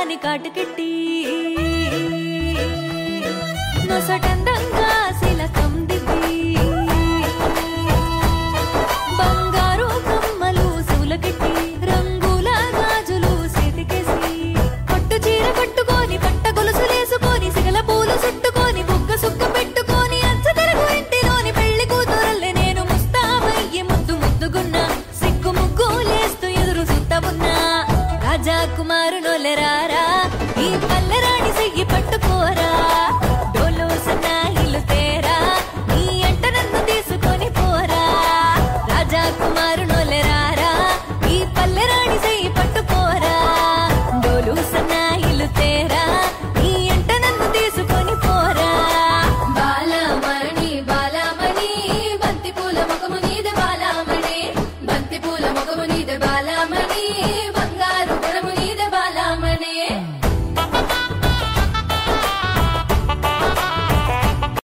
దాని కాటుకెట్టి నొసటందంగా శిలకం దివి బంగారు కమ్మలు సూలకెట్టి రంగుల గాజులు చేతికేసి పట్టు చీర కట్టుకొని పట్ట గొలుసులేసుకొని సిగల పూలు చుట్టుకొని బుగ్గ సుక్క పెట్టుకొని అచ్చ తెలుగు ఇంటిలోని పెళ్లి కూతురల్లే నేను ముస్తాబయ్యి ముద్దు ముద్దుగున్నా సిగ్గు ముగ్గు లేస్తూ ఎదురు సుత్తమున్నా రాజా కుమారు నొలెరారా ఈ పల్లెరాణి సెయ్యి పట్టుకోరా